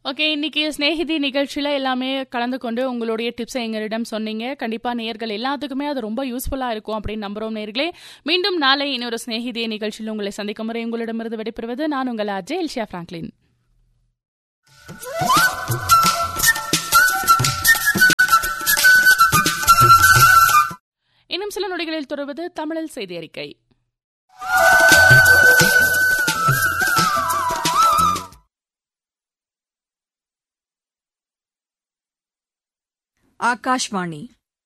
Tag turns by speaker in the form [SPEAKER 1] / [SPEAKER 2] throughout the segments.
[SPEAKER 1] okay இன்னைக்கு ஸ்நேகிதி நிகழ்ச்சியில் எல்லாமே கலந்து கொண்டு உங்களுடைய டிப்ஸை எங்களிடம் சொன்னீங்க கண்டிப்பாக நேர்கள் எல்லாத்துக்குமே அது ரொம்ப யூஸ்ஃபுல்லாக இருக்கும் அப்படின்னு நம்புகிறோம் நேர்களே மீண்டும் நாளை இன்னொரு ஸ்நேகிதி நிகழ்ச்சியில் உங்களை சந்திக்கும் முறை உங்களிடமிருந்து விடைபெறுவது நான் உங்கள் அஜய் எல்ஷியா பிராங்க்லின் இன்னும் சில நொடிகளில் தொடர்வது தமிழில் செய்தி அறிக்கை
[SPEAKER 2] ஆகாஷ்வாணி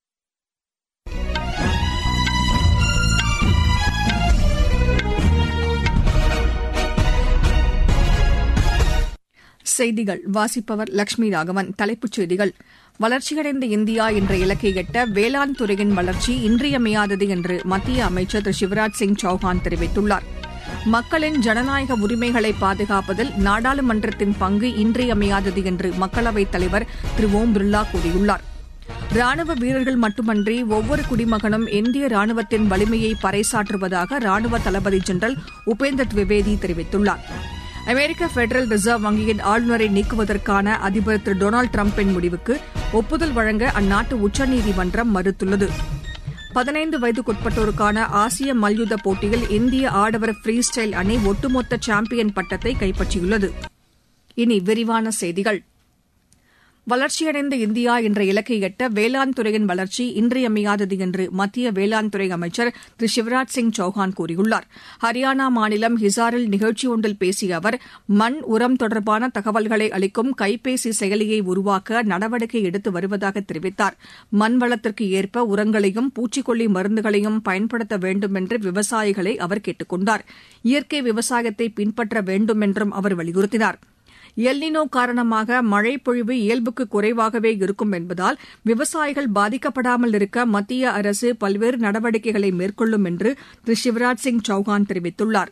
[SPEAKER 2] செய்திகள் வாசிப்பவர் லட்சுமி ராகவன் தலைப்புச் செய்திகள் வளர்ச்சியடைந்த இந்தியா என்ற இலக்கை எட்ட வேளாண் துறையின் வளர்ச்சி இன்றியமையாதது என்று மத்திய அமைச்சர் திரு சிவராஜ் சிங் சௌஹான் தெரிவித்துள்ளார் மக்களின் ஜனநாயக உரிமைகளை பாதுகாப்பதில் நாடாளுமன்றத்தின் பங்கு இன்றியமையாதது என்று மக்களவைத் தலைவர் திரு ஓம் பிர்லா கூறியுள்ளார் ராணுவ வீரர்கள் மட்டுமன்றி ஒவ்வொரு குடிமகனும் இந்திய ராணுவத்தின் வலிமையை பறைசாற்றுவதாக ராணுவ தளபதி ஜெனரல் உபேந்தர் திவிவேதி தெரிவித்துள்ளார் அமெரிக்க பெடரல் ரிசர்வ் வங்கியின் ஆளுநரை நீக்குவதற்கான அதிபர் திரு டொனால்டு டிரம்பின் முடிவுக்கு ஒப்புதல் வழங்க அந்நாட்டு உச்சநீதிமன்றம் மறுத்துள்ளது பதினைந்து வயதுக்குட்பட்டோருக்கான ஆசிய மல்யுத்த போட்டியில் இந்திய ஆடவர் ஃப்ரீ ஸ்டைல் அணி ஒட்டுமொத்த சாம்பியன் பட்டத்தை கைப்பற்றியுள்ளது இனி விரிவான செய்திகள் வளர்ச்சியடைந்த இந்தியா என்ற இலக்கை எட்ட வேளாண் துறையின் வளர்ச்சி இன்றியமையாதது என்று மத்திய வேளாண் துறை அமைச்சர் திரு சிவராஜ் சிங் சௌஹான் கூறியுள்ளார் ஹரியானா மாநிலம் ஹிசாரில் நிகழ்ச்சி ஒன்றில் பேசிய அவர் மண் உரம் தொடர்பான தகவல்களை அளிக்கும் கைபேசி செயலியை உருவாக்க நடவடிக்கை எடுத்து வருவதாக தெரிவித்தார் மண் வளத்திற்கு ஏற்ப உரங்களையும் பூச்சிக்கொல்லி மருந்துகளையும் பயன்படுத்த வேண்டும் என்று விவசாயிகளை அவர் கேட்டுக் கொண்டார் இயற்கை விவசாயத்தை பின்பற்ற வேண்டும் என்றும் அவர் வலியுறுத்தினார் எல்னினோ காரணமாக மழை பொழிவு இயல்புக்கு குறைவாகவே இருக்கும் என்பதால் விவசாயிகள் பாதிக்கப்படாமல் இருக்க மத்திய அரசு பல்வேறு நடவடிக்கைகளை மேற்கொள்ளும் என்று திரு சிவராஜ் சிங் சௌஹான் தெரிவித்துள்ளார்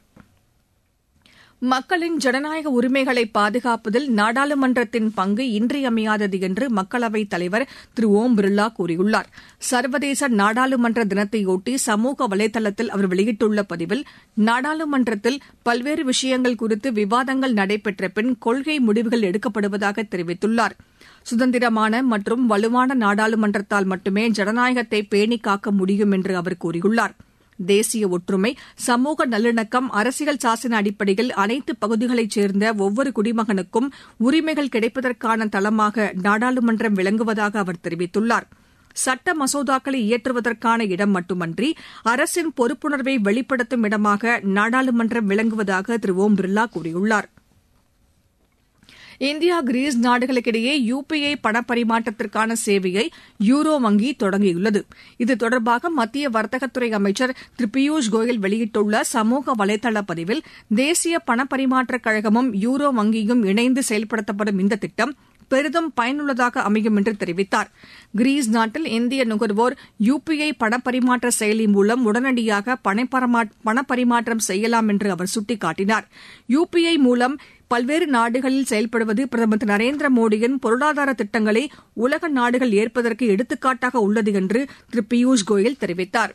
[SPEAKER 2] மக்களின் ஜனநாயக உரிமைகளை பாதுகாப்பதில் நாடாளுமன்றத்தின் பங்கு இன்றியமையாதது என்று மக்களவைத் தலைவர் திரு ஓம் பிர்லா கூறியுள்ளார் சர்வதேச நாடாளுமன்ற தினத்தையொட்டி சமூக வலைதளத்தில் அவர் வெளியிட்டுள்ள பதிவில் நாடாளுமன்றத்தில் பல்வேறு விஷயங்கள் குறித்து விவாதங்கள் நடைபெற்ற பின் கொள்கை முடிவுகள் எடுக்கப்படுவதாக தெரிவித்துள்ளார் சுதந்திரமான மற்றும் வலுவான நாடாளுமன்றத்தால் மட்டுமே ஜனநாயகத்தை பேணி காக்க முடியும் என்று அவர் கூறியுள்ளார் தேசிய ஒற்றுமை சமூக நல்லிணக்கம் அரசியல் சாசன அடிப்படையில் அனைத்து பகுதிகளைச் சேர்ந்த ஒவ்வொரு குடிமகனுக்கும் உரிமைகள் கிடைப்பதற்கான தளமாக நாடாளுமன்றம் விளங்குவதாக அவர் தெரிவித்துள்ளார் சட்ட மசோதாக்களை இயற்றுவதற்கான இடம் மட்டுமன்றி அரசின் பொறுப்புணர்வை வெளிப்படுத்தும் இடமாக நாடாளுமன்றம் விளங்குவதாக திரு ஓம் பிர்லா கூறியுள்ளார் இந்தியா கிரீஸ் நாடுகளுக்கிடையே யுபிஐ பணப்பரிமாற்றத்திற்கான சேவையை யூரோ வங்கி தொடங்கியுள்ளது இது தொடர்பாக மத்திய வர்த்தகத்துறை அமைச்சர் திரு பியூஷ் கோயல் வெளியிட்டுள்ள சமூக வலைதள பதிவில் தேசிய பணப்பரிமாற்றக் கழகமும் யூரோ வங்கியும் இணைந்து செயல்படுத்தப்படும் இந்த திட்டம் பெரிதும் பயனுள்ளதாக அமையும் என்று தெரிவித்தார் கிரீஸ் நாட்டில் இந்திய நுகர்வோர் யுபிஐ பணப்பரிமாற்ற செயலி மூலம் உடனடியாக பணப்பரிமாற்றம் செய்யலாம் என்று அவர் சுட்டிக்காட்டினார் யுபிஐ மூலம் பல்வேறு நாடுகளில் செயல்படுவது பிரதமர் திரு நரேந்திர மோடியின் பொருளாதார திட்டங்களை உலக நாடுகள் ஏற்பதற்கு எடுத்துக்காட்டாக உள்ளது என்று திரு பியூஷ் கோயல் தெரிவித்தாா்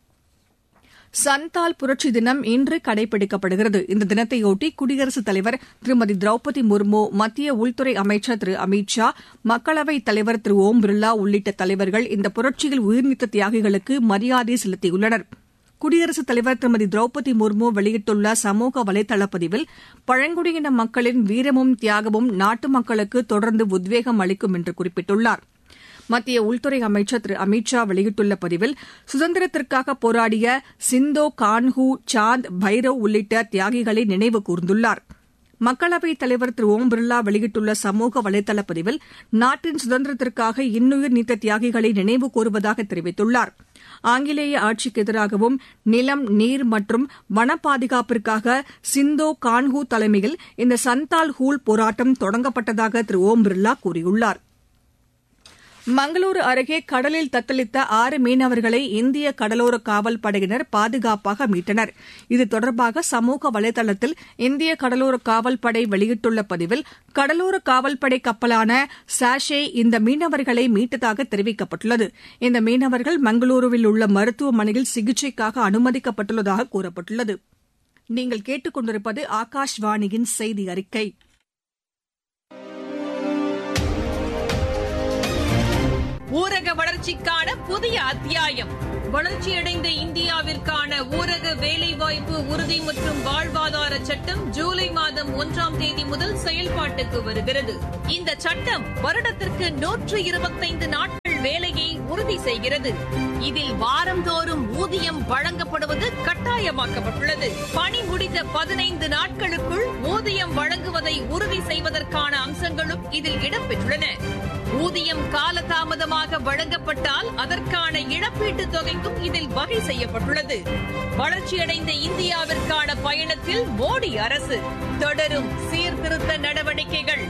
[SPEAKER 2] சந்தால் புரட்சி தினம் இன்று கடைபிடிக்கப்படுகிறது இந்த தினத்தையொட்டி குடியரசுத் தலைவர் திருமதி திரௌபதி முர்மு மத்திய உள்துறை அமைச்சர் திரு அமித் ஷா மக்களவைத் தலைவர் திரு ஓம் பிர்லா உள்ளிட்ட தலைவர்கள் இந்த புரட்சியில் உயிர்நீத்த தியாகிகளுக்கு மரியாதை செலுத்தியுள்ளனர் குடியரசுத் தலைவர் திருமதி திரௌபதி முர்மு வெளியிட்டுள்ள சமூக வலைதள பதிவில் பழங்குடியின மக்களின் வீரமும் தியாகமும் நாட்டு மக்களுக்கு தொடர்ந்து உத்வேகம் அளிக்கும் என்று குறிப்பிட்டுள்ளார் மத்திய உள்துறை அமைச்சர் திரு அமித் ஷா வெளியிட்டுள்ள பதிவில் சுதந்திரத்திற்காக போராடிய சிந்தோ கான்ஹூ சாந்த் பைரவ் உள்ளிட்ட தியாகிகளை நினைவு கூர்ந்துள்ளார் மக்களவைத் தலைவர் திரு ஓம் பிர்லா வெளியிட்டுள்ள சமூக வலைதள பதிவில் நாட்டின் சுதந்திரத்திற்காக இன்னுயிர் நீத்த தியாகிகளை நினைவு கூறுவதாக தெரிவித்துள்ளார் ஆங்கிலேய ஆட்சிக்கு எதிராகவும் நிலம் நீர் மற்றும் வன பாதுகாப்பிற்காக சிந்தோ கான்ஹூ தலைமையில் இந்த சந்தால் ஹூல் போராட்டம் தொடங்கப்பட்டதாக திரு ஓம் பிர்லா கூறியுள்ளாா் மங்களூரு அருகே கடலில் தத்தளித்த ஆறு மீனவர்களை இந்திய கடலோர காவல் படையினர் பாதுகாப்பாக மீட்டனர் இது தொடர்பாக சமூக வலைதளத்தில் இந்திய கடலோர காவல் படை வெளியிட்டுள்ள பதிவில் கடலோர காவல்படை கப்பலான சாஷே இந்த மீனவர்களை மீட்டதாக தெரிவிக்கப்பட்டுள்ளது இந்த மீனவர்கள் மங்களூருவில் உள்ள மருத்துவமனையில் சிகிச்சைக்காக அனுமதிக்கப்பட்டுள்ளதாக கூறப்பட்டுள்ளது நீங்கள் கேட்டுக்கொண்டிருப்பது ஆகாஷ்வாணியின் செய்தி அறிக்கை
[SPEAKER 3] ஊரக வளர்ச்சிக்கான புதிய அத்தியாயம் வளர்ச்சியடைந்த இந்தியாவிற்கான ஊரக வேலைவாய்ப்பு உறுதி மற்றும் வாழ்வாதார சட்டம் ஜூலை மாதம் ஒன்றாம் தேதி முதல் செயல்பாட்டுக்கு வருகிறது இந்த சட்டம் வருடத்திற்கு நூற்று இருபத்தைந்து நாட்கள் வேலையை உறுதி செய்கிறது இதில் வாரந்தோறும் ஊதியம் வழங்கப்படுவது கட்டாயமாக்கப்பட்டுள்ளது பணி முடிந்த பதினைந்து நாட்களுக்குள் ஊதியம் வழங்குவதை உறுதி செய்வதற்கான அம்சங்களும் இதில் இடம்பெற்றுள்ளன ஊதியம் காலதாமதமாக வழங்கப்பட்டால் அதற்கான இழப்பீட்டுத் தொகைக்கும் இதில் வகை செய்யப்பட்டுள்ளது வளர்ச்சியடைந்த இந்தியாவிற்கான பயணத்தில் மோடி அரசு தொடரும் சீர்திருத்த நடவடிக்கைகள்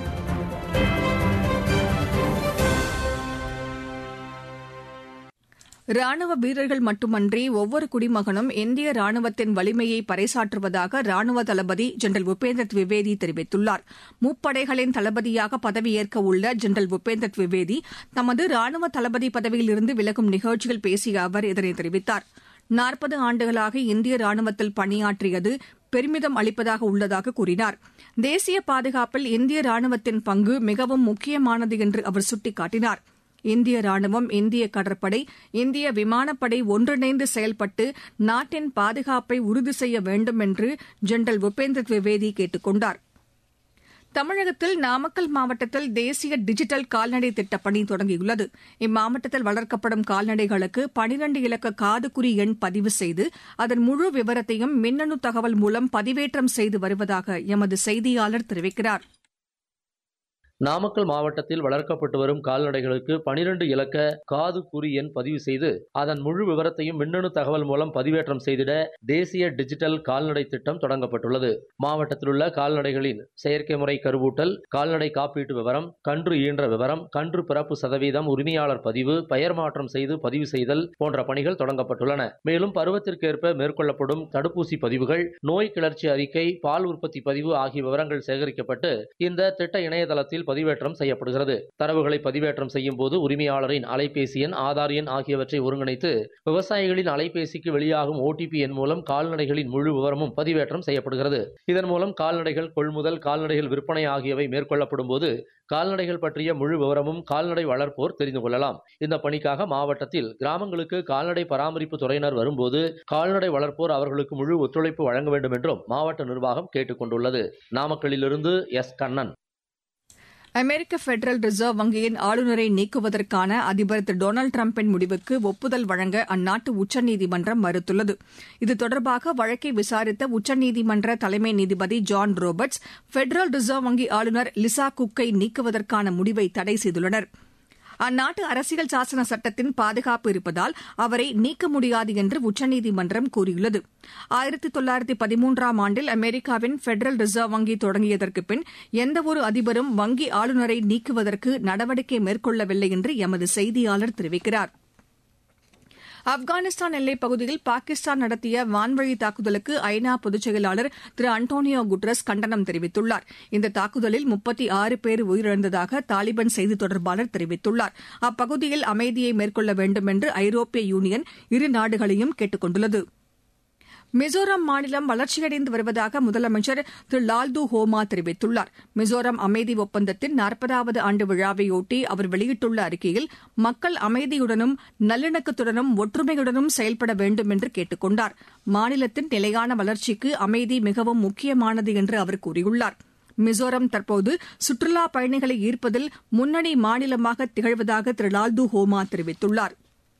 [SPEAKER 2] ராணுவ வீரர்கள் மட்டுமன்றி ஒவ்வொரு குடிமகனும் இந்திய ராணுவத்தின் வலிமையை பறைசாற்றுவதாக ராணுவ தளபதி ஜெனரல் உபேந்தர் திவிவேதி தெரிவித்துள்ளார் முப்படைகளின் தளபதியாக பதவியேற்க உள்ள ஜெனரல் உபேந்தர் திவிவேதி தமது ராணுவ தளபதி பதவியிலிருந்து விலகும் நிகழ்ச்சியில் பேசிய அவர் இதனை தெரிவித்தார் நாற்பது ஆண்டுகளாக இந்திய ராணுவத்தில் பணியாற்றியது பெருமிதம் அளிப்பதாக உள்ளதாக கூறினார் தேசிய பாதுகாப்பில் இந்திய ராணுவத்தின் பங்கு மிகவும் முக்கியமானது என்று அவர் சுட்டிக்காட்டினார் இந்திய ராணுவம் இந்திய கடற்படை இந்திய விமானப்படை ஒன்றிணைந்து செயல்பட்டு நாட்டின் பாதுகாப்பை உறுதி செய்ய வேண்டும் என்று ஜெனரல் உபேந்தர் திவிவேதி கேட்டுக் கொண்டார் தமிழகத்தில் நாமக்கல் மாவட்டத்தில் தேசிய டிஜிட்டல் கால்நடை திட்டப் பணி தொடங்கியுள்ளது இம்மாவட்டத்தில் வளர்க்கப்படும் கால்நடைகளுக்கு பனிரண்டு இலக்க காதுகுறி எண் பதிவு செய்து அதன் முழு விவரத்தையும் மின்னணு தகவல் மூலம் பதிவேற்றம் செய்து வருவதாக எமது செய்தியாளர் தெரிவிக்கிறார்
[SPEAKER 4] நாமக்கல் மாவட்டத்தில் வளர்க்கப்பட்டு வரும் கால்நடைகளுக்கு பனிரெண்டு இலக்க காது குறி எண் பதிவு செய்து அதன் முழு விவரத்தையும் மின்னணு தகவல் மூலம் பதிவேற்றம் செய்திட தேசிய டிஜிட்டல் கால்நடை திட்டம் தொடங்கப்பட்டுள்ளது மாவட்டத்தில் உள்ள கால்நடைகளின் செயற்கை முறை கருவூட்டல் கால்நடை காப்பீட்டு விவரம் கன்று ஈன்ற விவரம் கன்று பிறப்பு சதவீதம் உரிமையாளர் பதிவு பெயர் மாற்றம் செய்து பதிவு செய்தல் போன்ற பணிகள் தொடங்கப்பட்டுள்ளன மேலும் பருவத்திற்கேற்ப மேற்கொள்ளப்படும் தடுப்பூசி பதிவுகள் நோய் கிளர்ச்சி அறிக்கை பால் உற்பத்தி பதிவு ஆகிய விவரங்கள் சேகரிக்கப்பட்டு இந்த திட்ட இணையதளத்தில் பதிவேற்றம் செய்யப்படுகிறது தரவுகளை பதிவேற்றம் செய்யும் போது உரிமையாளரின் அலைபேசி எண் ஆதார் எண் ஆகியவற்றை ஒருங்கிணைத்து விவசாயிகளின் அலைபேசிக்கு வெளியாகும் ஓடிபி எண் மூலம் கால்நடைகளின் முழு விவரமும் பதிவேற்றம் செய்யப்படுகிறது இதன் மூலம் கால்நடைகள் கொள்முதல் கால்நடைகள் விற்பனை ஆகியவை மேற்கொள்ளப்படும் போது கால்நடைகள் பற்றிய முழு விவரமும் கால்நடை வளர்ப்போர் தெரிந்து கொள்ளலாம் இந்த பணிக்காக மாவட்டத்தில் கிராமங்களுக்கு கால்நடை பராமரிப்பு துறையினர் வரும்போது கால்நடை வளர்ப்போர் அவர்களுக்கு முழு ஒத்துழைப்பு வழங்க வேண்டும் என்றும் மாவட்ட நிர்வாகம் கேட்டுக் கொண்டுள்ளது நாமக்கல்லிலிருந்து எஸ் கண்ணன்
[SPEAKER 2] அமெரிக்க பெடரல் ரிசர்வ் வங்கியின் ஆளுநரை நீக்குவதற்கான அதிபர் திரு டொனால்டு டிரம்பின் முடிவுக்கு ஒப்புதல் வழங்க அந்நாட்டு உச்சநீதிமன்றம் மறுத்துள்ளது இது தொடர்பாக வழக்கை விசாரித்த உச்சநீதிமன்ற தலைமை நீதிபதி ஜான் ரோபர்ட்ஸ் பெடரல் ரிசர்வ் வங்கி ஆளுநர் லிசா குக்கை நீக்குவதற்கான முடிவை தடை செய்துள்ளனா் அந்நாட்டு அரசியல் சாசன சட்டத்தின் பாதுகாப்பு இருப்பதால் அவரை நீக்க முடியாது என்று உச்சநீதிமன்றம் கூறியுள்ளது ஆயிரத்தி தொள்ளாயிரத்தி பதிமூன்றாம் ஆண்டில் அமெரிக்காவின் பெடரல் ரிசர்வ் வங்கி தொடங்கியதற்கு பின் எந்தவொரு அதிபரும் வங்கி ஆளுநரை நீக்குவதற்கு நடவடிக்கை மேற்கொள்ளவில்லை என்று எமது செய்தியாளர் தெரிவிக்கிறார் ஆப்கானிஸ்தான் எல்லைப் பகுதியில் பாகிஸ்தான் நடத்திய வான்வழி தாக்குதலுக்கு ஐநா பொதுச் செயலாளர் திரு அன்டோனியோ குட்ரஸ் கண்டனம் தெரிவித்துள்ளார் இந்த தாக்குதலில் முப்பத்தி ஆறு பேர் உயிரிழந்ததாக தாலிபான் செய்தி தொடர்பாளர் தெரிவித்துள்ளார் அப்பகுதியில் அமைதியை மேற்கொள்ள வேண்டும் என்று ஐரோப்பிய யூனியன் இரு நாடுகளையும் கேட்டுக் கொண்டுள்ளது மிசோரம் மாநிலம் வளர்ச்சியடைந்து வருவதாக முதலமைச்சர் திரு லால்து ஹோமா தெரிவித்துள்ளார் மிசோரம் அமைதி ஒப்பந்தத்தின் நாற்பதாவது ஆண்டு விழாவையொட்டி அவர் வெளியிட்டுள்ள அறிக்கையில் மக்கள் அமைதியுடனும் நல்லிணக்கத்துடனும் ஒற்றுமையுடனும் செயல்பட வேண்டும் என்று கேட்டுக் கொண்டார் மாநிலத்தின் நிலையான வளர்ச்சிக்கு அமைதி மிகவும் முக்கியமானது என்று அவர் கூறியுள்ளார் மிசோரம் தற்போது சுற்றுலா பயணிகளை ஈர்ப்பதில் முன்னணி மாநிலமாக திகழ்வதாக திரு லால்து ஹோமா தெரிவித்துள்ளார்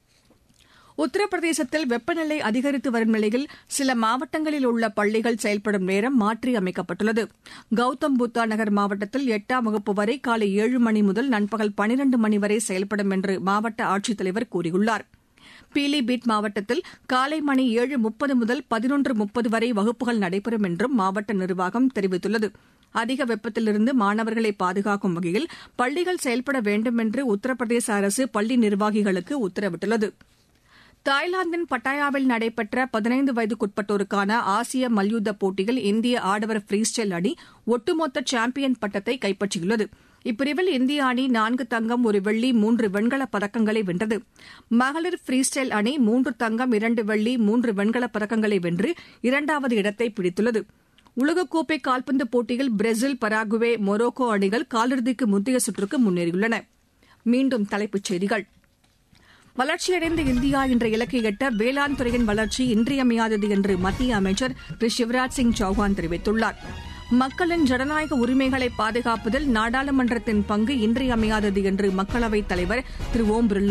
[SPEAKER 2] உத்தரப்பிரதேசத்தில் வெப்பநிலை அதிகரித்து வரும் நிலையில் சில மாவட்டங்களில் உள்ள பள்ளிகள் செயல்படும் நேரம் மாற்றி அமைக்கப்பட்டுள்ளது கௌதம் புத்தா நகர் மாவட்டத்தில் எட்டாம் வகுப்பு வரை காலை ஏழு மணி முதல் நண்பகல் பனிரண்டு மணி வரை செயல்படும் என்று மாவட்ட ஆட்சித்தலைவர் கூறியுள்ளார் பீலிபீட் மாவட்டத்தில் காலை மணி ஏழு முப்பது முதல் பதினொன்று முப்பது வரை வகுப்புகள் நடைபெறும் என்றும் மாவட்ட நிர்வாகம் தெரிவித்துள்ளது அதிக வெப்பத்திலிருந்து மாணவர்களை பாதுகாக்கும் வகையில் பள்ளிகள் செயல்பட வேண்டும் என்று உத்தரப்பிரதேச அரசு பள்ளி நிர்வாகிகளுக்கு உத்தரவிட்டுள்ளது தாய்லாந்தின் பட்டாயாவில் நடைபெற்ற பதினைந்து வயதுக்குட்பட்டோருக்கான ஆசிய மல்யுத்த போட்டியில் இந்திய ஆடவர் ஃப்ரீஸ்டைல் அணி ஒட்டுமொத்த சாம்பியன் பட்டத்தை கைப்பற்றியுள்ளது இப்பிரிவில் இந்திய அணி நான்கு தங்கம் ஒரு வெள்ளி மூன்று வெண்கலப் பதக்கங்களை வென்றது மகளிர் ஃப்ரீஸ்டைல் அணி மூன்று தங்கம் இரண்டு வெள்ளி மூன்று வெண்கலப் பதக்கங்களை வென்று இரண்டாவது இடத்தை பிடித்துள்ளது உலகக்கோப்பை கால்பந்து போட்டியில் பிரேசில் பராகுவே மொரோக்கோ அணிகள் காலிறுதிக்கு முந்தைய சுற்றுக்கு முன்னேறியுள்ளன மீண்டும் தலைப்புச் செய்திகள் வளர்ச்சியடைந்த இந்தியா என்ற இலக்கை எட்ட வேளாண் துறையின் வளர்ச்சி இன்றியமையாதது என்று மத்திய அமைச்சர் திரு சிவராஜ் சிங் சௌஹான் தெரிவித்துள்ளார் மக்களின் ஜனநாயக உரிமைகளை பாதுகாப்பதில் நாடாளுமன்றத்தின் பங்கு இன்றியமையாதது என்று மக்களவைத் தலைவர் திரு ஓம் பிர்லா